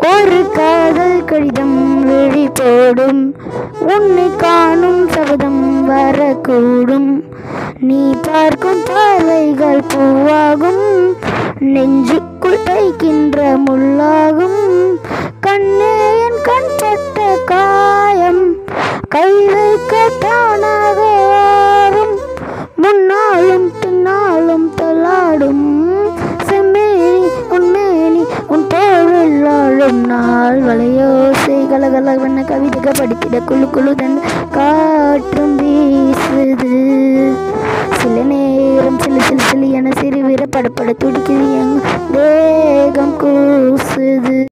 ஒரு காதல் கடிதம் விழி போடும் உன்னை காணும் சபதம் வரக்கூடும் நீ பார்க்கும் பார்வைகள் பூவாகும் நெஞ்சுக்குள் தைக்கின்ற முள்ளாகும் கண்ணே என் கண் பட்ட காயம் கை வைக்க தானாக ஆகும் முன்னாலும் பின்னாலும் தள்ளாடும் செம்மேனி உன்மேனி உன் தோழில் ஆளும் நாள் வளையோசை கலகலவென கவிதைகள் படித்திட குழு குழு தன் காற்றும் வீசுது சில நேரம் சிலு சிலு சிலு என சிறுவிர படப்பட துடிக்குது என் தேகம் கூசுது